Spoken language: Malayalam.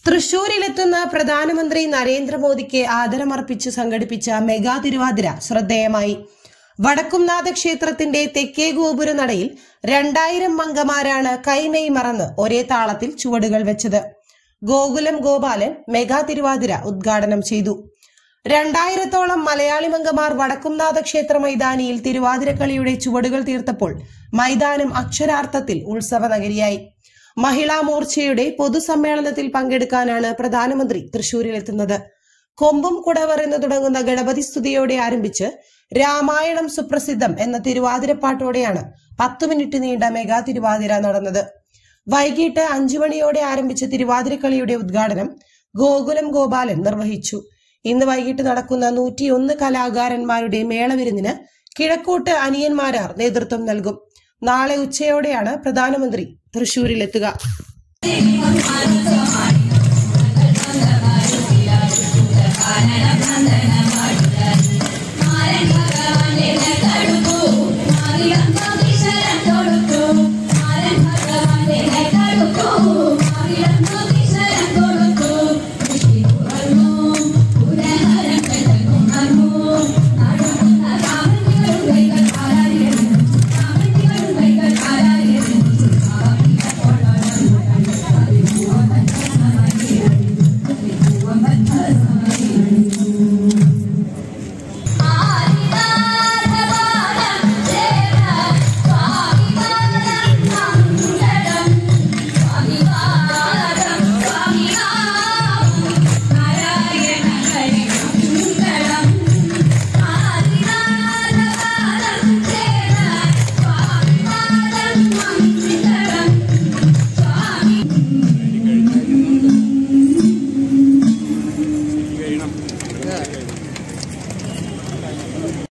തൃശൂരിലെത്തുന്ന പ്രധാനമന്ത്രി നരേന്ദ്രമോദിക്ക് ആദരമർപ്പിച്ച് സംഘടിപ്പിച്ച മെഗാ തിരുവാതിര ശ്രദ്ധേയമായി വടക്കുംനാഥ ക്ഷേത്രത്തിന്റെ തെക്കേ ഗോപുര നടയിൽ രണ്ടായിരം മംഗമാരാണ് കൈമെയ് മറന്ന് ഒരേ താളത്തിൽ ചുവടുകൾ വെച്ചത് ഗോകുലം ഗോപാലൻ മെഗാ തിരുവാതിര ഉദ്ഘാടനം ചെയ്തു രണ്ടായിരത്തോളം മലയാളി മംഗമാർ വടക്കുംനാഥ ക്ഷേത്ര മൈതാനിയിൽ തിരുവാതിരക്കളിയുടെ ചുവടുകൾ തീർത്തപ്പോൾ മൈതാനം അക്ഷരാർത്ഥത്തിൽ ഉത്സവ നഗരിയായി മഹിളാ മോർച്ചയുടെ പൊതുസമ്മേളനത്തിൽ പങ്കെടുക്കാനാണ് പ്രധാനമന്ത്രി തൃശൂരിലെത്തുന്നത് കൊമ്പും കുടവർ എന്ന് തുടങ്ങുന്ന ഗണപതി സ്തുതിയോടെ ആരംഭിച്ച് രാമായണം സുപ്രസിദ്ധം എന്ന തിരുവാതിരപ്പാട്ടോടെയാണ് പത്തു മിനിറ്റ് നീണ്ട മെഗാ തിരുവാതിര നടന്നത് വൈകിട്ട് അഞ്ചു മണിയോടെ ആരംഭിച്ച തിരുവാതിരക്കളിയുടെ ഉദ്ഘാടനം ഗോകുലം ഗോപാലൻ നിർവഹിച്ചു ഇന്ന് വൈകിട്ട് നടക്കുന്ന നൂറ്റിയൊന്ന് കലാകാരന്മാരുടെ മേളവിരുന്നിന് കിഴക്കോട്ട് അനിയന്മാരാർ നേതൃത്വം നൽകും നാളെ ഉച്ചയോടെയാണ് പ്രധാനമന്ത്രി തൃശൂരിലെത്തുക